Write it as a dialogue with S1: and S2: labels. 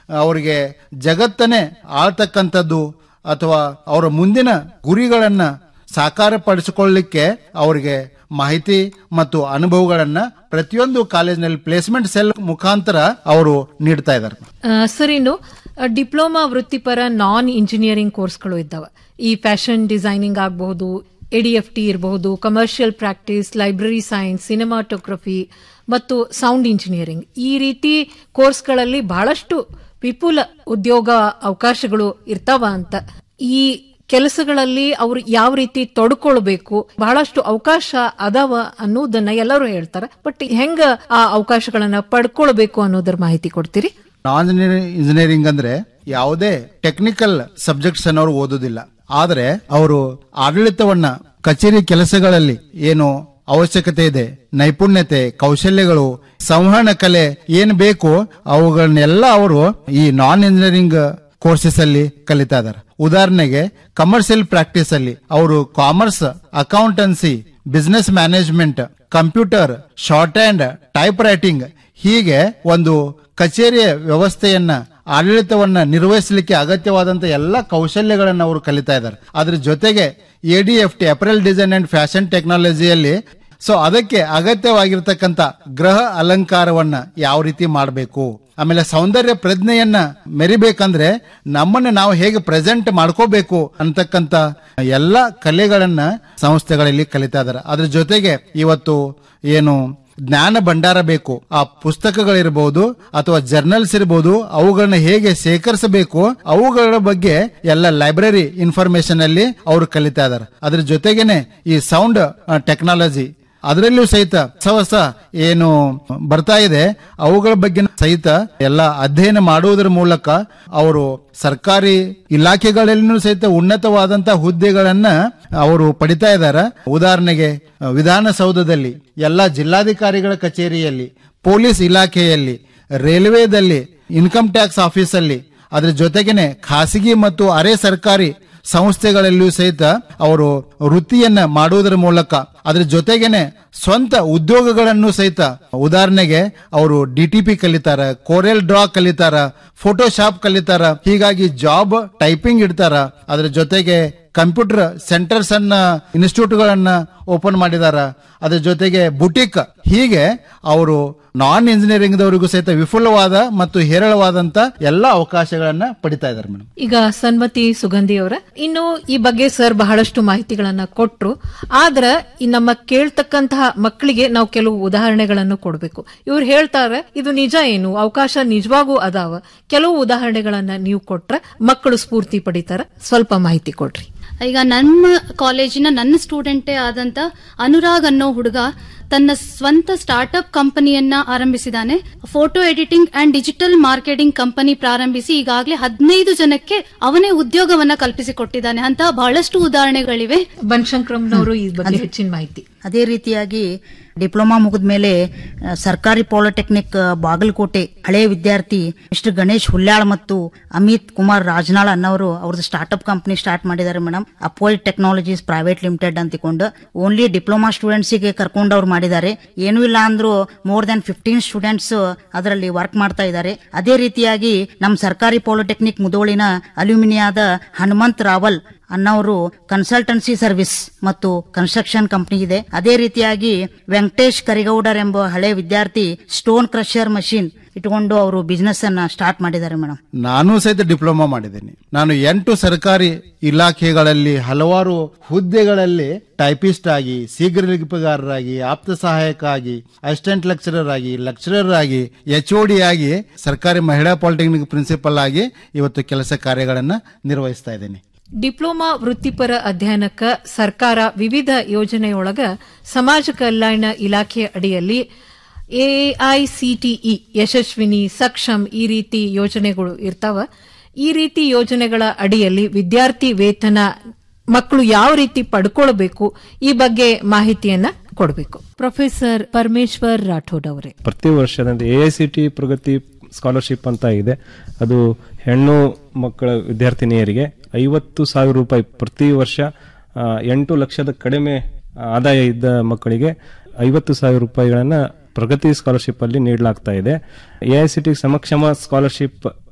S1: ಅವರಿಗೆ ಜಗತ್ತನ್ನೇ ಆಳ್ತಕ್ಕಂಥದ್ದು ಅಥವಾ ಅವರ ಮುಂದಿನ ಗುರಿಗಳನ್ನ ಸಾಕಾರಪಡಿಸಿಕೊಳ್ಳಲಿಕ್ಕೆ ಅವರಿಗೆ ಮಾಹಿತಿ ಮತ್ತು ಅನುಭವಗಳನ್ನ ಪ್ರತಿಯೊಂದು ಕಾಲೇಜಿನಲ್ಲಿ ಪ್ಲೇಸ್ಮೆಂಟ್ ಸೆಲ್ ಮುಖಾಂತರ ಅವರು ನೀಡ್ತಾ ಇದ್ದಾರೆ
S2: ಆ, ಸರ್ ಇನ್ನು ಆ, ಡಿಪ್ಲೊಮಾ ವೃತ್ತಿಪರ ನಾನ್ ಇಂಜಿನಿಯರಿಂಗ್ ಕೋರ್ಸ್ಗಳು ಇದ್ದಾವೆ ಈ ಫ್ಯಾಷನ್ ಡಿಸೈನಿಂಗ್ ಆಗಬಹುದು ಎಡಿಎಫ್ ಟಿ ಇರಬಹುದು commercial practice library science cinematography ಮತ್ತು ಸೌಂಡ್ ಇಂಜಿನಿಯರಿಂಗ್ ಈ ರೀತಿ ಕೋರ್ಸ್ಗಳಲ್ಲಿ ಬಹಳಷ್ಟು ವಿಪುಲ ಉದ್ಯೋಗ ಅವಕಾಶಗಳು ಇರ್ತಾವ ಅಂತ ಈ ಕೆಲಸಗಳಲ್ಲಿ ಅವ್ರು ಯಾವ ರೀತಿ ತೊಡ್ಕೊಳ್ಬೇಕು ಬಹಳಷ್ಟು ಅವಕಾಶ ಅದಾವ ಅನ್ನೋದನ್ನ ಎಲ್ಲರೂ ಹೇಳ್ತಾರೆ ಬಟ್ ಹೆಂಗ ಆ ಅವಕಾಶಗಳನ್ನ ಪಡ್ಕೊಳ್ಬೇಕು ಅನ್ನೋದರ ಮಾಹಿತಿ ಕೊಡ್ತೀರಿ
S1: ನಾನ್ ಇಂಜಿನಿಯರಿಂಗ್ ಅಂದ್ರೆ ಯಾವುದೇ ಟೆಕ್ನಿಕಲ್ ಸಬ್ಜೆಕ್ಟ್ಸ್ ಅನ್ನೋರು ಓದುದಿಲ್ಲ ಆದ್ರೆ ಅವರು ಆಡಳಿತವನ್ನ ಕಚೇರಿ ಕೆಲಸಗಳಲ್ಲಿ ಏನು ಅವಶ್ಯಕತೆ ಇದೆ ನೈಪುಣ್ಯತೆ ಕೌಶಲ್ಯಗಳು ಸಂವಹನ ಕಲೆ ಏನ್ ಬೇಕು ಅವುಗಳನ್ನೆಲ್ಲ ಅವರು ಈ ನಾನ್ ಇಂಜಿನಿಯರಿಂಗ್ ಕೋರ್ಸಸ್ ಅಲ್ಲಿ ಕಲಿತಾ ಇದ್ದಾರೆ ಉದಾಹರಣೆಗೆ ಕಮರ್ಷಿಯಲ್ ಪ್ರಾಕ್ಟೀಸ್ ಅಲ್ಲಿ ಅವರು commerce accountancy business management computer shorthand type writing ಹೀಗೆ ಒಂದು ಕಚೇರಿಯ ವ್ಯವಸ್ಥೆಯನ್ನ ಆಡಳಿತವನ್ನ ನಿರ್ವಹಿಸಲಿಕ್ಕೆ ಅಗತ್ಯವಾದಂತ ಎಲ್ಲ ಕೌಶಲ್ಯಗಳನ್ನು ಅವರು ಕಲಿತಾ ಇದ್ದಾರೆ ಅದ್ರ ಜೊತೆಗೆ ADF T apparel design and fashion ಟೆಕ್ನಾಲಜಿಯಲ್ಲಿ ಸೊ ಅದಕ್ಕೆ ಅಗತ್ಯವಾಗಿರ್ತಕ್ಕಂಥ ಗೃಹ ಅಲಂಕಾರವನ್ನ ಯಾವ ರೀತಿ ಮಾಡಬೇಕು ಆಮೇಲೆ ಸೌಂದರ್ಯ ಪ್ರಜ್ಞೆಯನ್ನ ಮೆರಿಬೇಕಂದ್ರೆ ನಮ್ಮನ್ನ ನಾವು ಹೇಗೆ ಪ್ರೆಸೆಂಟ್ ಮಾಡ್ಕೋಬೇಕು ಅಂತಕ್ಕಂತ ಎಲ್ಲ ಕಲೆಗಳನ್ನ ಸಂಸ್ಥೆಗಳಲ್ಲಿ ಕಲಿತಾ ಇದ್ದಾರೆ ಅದ್ರ ಜೊತೆಗೆ ಇವತ್ತು ಏನು ಜ್ಞಾನ ಭಂಡಾರ ಬೇಕು ಆ ಪುಸ್ತಕಗಳಿರ್ಬೋದು ಅಥವಾ ಜರ್ನಲ್ಸ್ ಇರ್ಬೋದು ಅವುಗಳನ್ನ ಹೇಗೆ ಸೇಕರಿಸಬೇಕು ಅವುಗಳ ಬಗ್ಗೆ ಎಲ್ಲ ಲೈಬ್ರರಿ ಇನ್ಫಾರ್ಮೇಶನ್ ಅಲ್ಲಿ ಅವರು ಕಲಿತಾ ಇದ್ದಾರೆ ಅದ್ರ ಜೊತೆಗೇನೆ ಈ ಸೌಂಡ್ ಟೆಕ್ನಾಲಜಿ ಅದರಲ್ಲೂ ಸಹಿತ ಹೊಸ ಹೊಸ ಏನು ಬರ್ತಾ ಇದೆ ಅವುಗಳ ಬಗ್ಗೆ ಸಹಿತ ಎಲ್ಲ ಅಧ್ಯಯನ ಮಾಡುವುದರ ಮೂಲಕ ಅವರು ಸರ್ಕಾರಿ ಇಲಾಖೆಗಳಲ್ಲಿನೂ ಸಹಿತ ಉನ್ನತವಾದಂತಹ ಹುದ್ದೆಗಳನ್ನ ಅವರು ಪಡಿತಾ ಇದ್ದಾರೆ ಉದಾಹರಣೆಗೆ ವಿಧಾನಸೌಧದಲ್ಲಿ ಎಲ್ಲ ಜಿಲ್ಲಾಧಿಕಾರಿಗಳ ಕಚೇರಿಯಲ್ಲಿ ಪೊಲೀಸ್ ಇಲಾಖೆಯಲ್ಲಿ ರೈಲ್ವೇದಲ್ಲಿ ಇನ್ಕಮ್ ಟ್ಯಾಕ್ಸ್ ಆಫೀಸಲ್ಲಿ ಅದ್ರ ಜೊತೆಗೇನೆ ಖಾಸಗಿ ಮತ್ತು ಅರೆ ಸರ್ಕಾರಿ ಸಂಸ್ಥೆಗಳಲ್ಲಿಯೂ ಸಹಿತ ಅವರು ವೃತ್ತಿಯನ್ನ ಮಾಡುವುದರ ಮೂಲಕ ಅದ್ರ ಜೊತೆಗೇನೆ ಸ್ವಂತ ಉದ್ಯೋಗಗಳನ್ನು ಸಹಿತ ಉದಾಹರಣೆಗೆ ಅವರು ಡಿ ಟಿ ಪಿ ಕಲಿತಾರ ಕೋರೆಲ್ ಡ್ರಾ ಕಲಿತಾರ ಫೋಟೋಶಾಪ್ ಕಲಿತಾರ ಹೀಗಾಗಿ ಜಾಬ್ ಟೈಪಿಂಗ್ ಇಡ್ತಾರ ಅದ್ರ ಜೊತೆಗೆ ಕಂಪ್ಯೂಟರ್ ಸೆಂಟರ್ಸ್ ಅನ್ನ ಇನ್ಸ್ಟಿಟ್ಯೂಟ್ ಗಳನ್ನ ಓಪನ್ ಮಾಡಿದಾರ ಅದ್ರ ಜೊತೆಗೆ ಬುಟಿಕ್ ಹೀಗೆ ಅವರು ನಾನ್ ಇಂಜಿನಿಯರಿಂಗ್ ದವರಿಗೂ ಸಹಿತ ವಿಫುಲವಾದ ಮತ್ತು ಹೇರಳವಾದಂತ ಎಲ್ಲ ಅವಕಾಶಗಳನ್ನ ಪಡಿತಾ ಇದ್ದಾರೆ ಮೇಡಮ್
S2: ಈಗ ಸನ್ಮತಿ ಸುಗಂಧಿ ಅವರ ಇನ್ನು ಈ ಬಗ್ಗೆ ಸರ್ ಬಹಳಷ್ಟು ಮಾಹಿತಿಗಳನ್ನ ಕೊಟ್ರು ಆದ್ರ ಈ ನಮ್ಮ ಕೇಳ್ತಕ್ಕಂತಹ ಮಕ್ಕಳಿಗೆ ನಾವು ಕೆಲವು ಉದಾಹರಣೆಗಳನ್ನು ಕೊಡಬೇಕು ಇವ್ರು ಹೇಳ್ತಾರೆ ಇದು ನಿಜ ಏನು ಅವಕಾಶ ನಿಜವಾಗೂ ಅದಾವ ಕೆಲವು ಉದಾಹರಣೆಗಳನ್ನ ನೀವು ಕೊಟ್ರೆ ಮಕ್ಕಳು ಸ್ಫೂರ್ತಿ ಪಡಿತಾರ ಸ್ವಲ್ಪ ಮಾಹಿತಿ ಕೊಡ್ರಿ
S3: ಈಗ ನಮ್ಮ ಕಾಲೇಜಿನ ನನ್ನ ಸ್ಟೂಡೆಂಟೇ ಆದಂತ ಅನುರಾಗ್ ಅನ್ನೋ ಹುಡುಗ ತನ್ನ ಸ್ವಂತ ಸ್ಟಾರ್ಟ್ಅಪ್ ಕಂಪನಿಯನ್ನ ಆರಂಭಿಸಿದ್ದಾನೆ photo editing and digital marketing company ಪ್ರಾರಂಭಿಸಿ ಈಗಾಗಲೇ ಹದಿನೈದು ಜನಕ್ಕೆ ಅವನೇ ಉದ್ಯೋಗವನ್ನ ಕಲ್ಪಿಸಿಕೊಟ್ಟಿದ್ದಾನೆ ಅಂತ ಬಹಳಷ್ಟು ಉದಾಹರಣೆಗಳಿವೆ
S2: ಬನಶಂಕರಂನವರು ಈ ಬಗ್ಗೆ ಹೆಚ್ಚಿನ ಮಾಹಿತಿ
S4: ಅದೇ ರೀತಿಯಾಗಿ ಡಿಪ್ಲೊಮಾ ಮುಗಿದ ಮೇಲೆ ಸರ್ಕಾರಿ ಪಾಲಿಟೆಕ್ನಿಕ್ ಬಾಗಲಕೋಟೆ ಹಳೆಯ ವಿದ್ಯಾರ್ಥಿ ಮಿಸ್ಟರ್ ಗಣೇಶ್ ಹುಲ್ಯಾಳ್ ಮತ್ತು ಅಮಿತ್ ಕುಮಾರ್ ರಾಜನಾಳ್ ಅನ್ನೋರು ಅವ್ರದ್ದು ಸ್ಟಾರ್ಟ್ಅಪ್ ಕಂಪನಿ ಸ್ಟಾರ್ಟ್ ಮಾಡಿದ್ದಾರೆ ಮೇಡಮ್ ಅಪೋಯ್ಡ್ ಟೆಕ್ನಾಲಜೀಸ್ ಪ್ರೈವೇಟ್ ಲಿಮಿಟೆಡ್ ಅಂತ ತಿಕೊಂಡು ಓನ್ಲಿ ಡಿಪ್ಲೊಮಾ ಸ್ಟೂಡೆಂಟ್ಸಿಗೆ ಕರ್ಕೊಂಡು ಅವ್ರು ಮಾಡಿದ್ದಾರೆ ಏನೂ ಇಲ್ಲ ಅಂದ್ರೂ ಮೋರ್ ದನ್ ಫಿಫ್ಟೀನ್ ಸ್ಟೂಡೆಂಟ್ಸ್ ಅದರಲ್ಲಿ ವರ್ಕ್ ಮಾಡ್ತಾ ಇದ್ದಾರೆ ಅದೇ ರೀತಿಯಾಗಿ ನಮ್ಮ ಸರ್ಕಾರಿ ಪಾಲಿಟೆಕ್ನಿಕ್ ಮುದೋಳಿನ ಅಲ್ಯೂಮಿನಿಯಾದ ಹನುಮಂತ್ ರಾವಲ್ ಅನ್ನೋರು ಕನ್ಸಲ್ಟೆನ್ಸಿ ಸರ್ವಿಸ್ ಮತ್ತು ಕನ್ಸ್ಟ್ರಕ್ಷನ್ ಕಂಪನಿ ಇದೆ ಅದೇ ರೀತಿಯಾಗಿ ವೆಂಕಟೇಶ್ ಕರಿಗೌಡರ್ ಎಂಬ ಹಳೆ ವಿದ್ಯಾರ್ಥಿ ಸ್ಟೋನ್ ಕ್ರಷರ್ ಮಷಿನ್ ಇಟ್ಕೊಂಡು ಅವರು ಬಿಸ್ನೆಸ್ ಅನ್ನ ಸ್ಟಾರ್ಟ್ ಮಾಡಿದ್ದಾರೆ ಮೇಡಮ್
S1: ನಾನು ಸಹಿತ ಡಿಪ್ಲೊಮಾ ಮಾಡಿದ್ದೇನೆ ನಾನು ಎಂಟು ಸರ್ಕಾರಿ ಇಲಾಖೆಗಳಲ್ಲಿ ಹಲವಾರು ಹುದ್ದೆಗಳಲ್ಲಿ ಟೈಪಿಸ್ಟ್ ಆಗಿ ಶೀಘ್ರ ಲಿಪಿಗಾರರಾಗಿ ಆಪ್ತ ಸಹಾಯಕ ಆಗಿ ಅಸಿಸ್ಟೆಂಟ್ ಲೆಕ್ಚರರ್ ಆಗಿ ಲೆಕ್ಚರರ್ ಆಗಿ ಎಚ್ ಆಗಿ ಸರ್ಕಾರಿ ಮಹಿಳಾ ಪಾಲಿಟೆಕ್ನಿಕ್ ಪ್ರಿನ್ಸಿಪಲ್ ಆಗಿ ಇವತ್ತು ಕೆಲಸ ಕಾರ್ಯಗಳನ್ನ ನಿರ್ವಹಿಸ್ತಾ ಇದ್ದೇನೆ
S2: ಡಿಪ್ಲೊಮಾ ವೃತ್ತಿಪರ ಅಧ್ಯಯನಕ್ಕ ಸರ್ಕಾರ ವಿವಿಧ ಯೋಜನೆಯೊಳಗ ಸಮಾಜ ಕಲ್ಯಾಣ ಇಲಾಖೆ ಅಡಿಯಲ್ಲಿ ಎಐಸಿಟಿಇ ಯಶಸ್ವಿನಿ ಸಕ್ಷಮ್ ಈ ರೀತಿ ಯೋಜನೆಗಳು ಇರ್ತಾವ ಈ ರೀತಿ ಯೋಜನೆಗಳ ಅಡಿಯಲ್ಲಿ ವಿದ್ಯಾರ್ಥಿ ವೇತನ ಮಕ್ಕಳು ಯಾವ ರೀತಿ ಪಡ್ಕೊಳ್ಬೇಕು ಈ ಬಗ್ಗೆ ಮಾಹಿತಿಯನ್ನ ಕೊಡಬೇಕು ಪ್ರೊಫೆಸರ್ ಪರಮೇಶ್ವರ್ ರಾಠೋಡ್ ಅವರೇ
S5: ಪ್ರತಿ ವರ್ಷದಂತೆ A I C T Pragati scholarship ಅಂತ ಇದೆ ಅದು ಹೆಣ್ಣು ಮಕ್ಕಳ ವಿದ್ಯಾರ್ಥಿನಿಯರಿಗೆ ಐವತ್ತು ಸಾವಿರ ರೂಪಾಯಿ ಪ್ರತಿ ವರ್ಷ ಆ, ಎಂಟು ಲಕ್ಷದ ಕಡಿಮೆ ಆದಾಯ ಇದ್ದ ಮಕ್ಕಳಿಗೆ ಐವತ್ತು ಸಾವಿರ ರೂಪಾಯಿಗಳನ್ನ ಪ್ರಗತಿ ಸ್ಕಾಲರ್ಶಿಪ್ ಅಲ್ಲಿ ನೀಡಲಾಗ್ತಾ ಇದೆ A I C T Saksham scholarship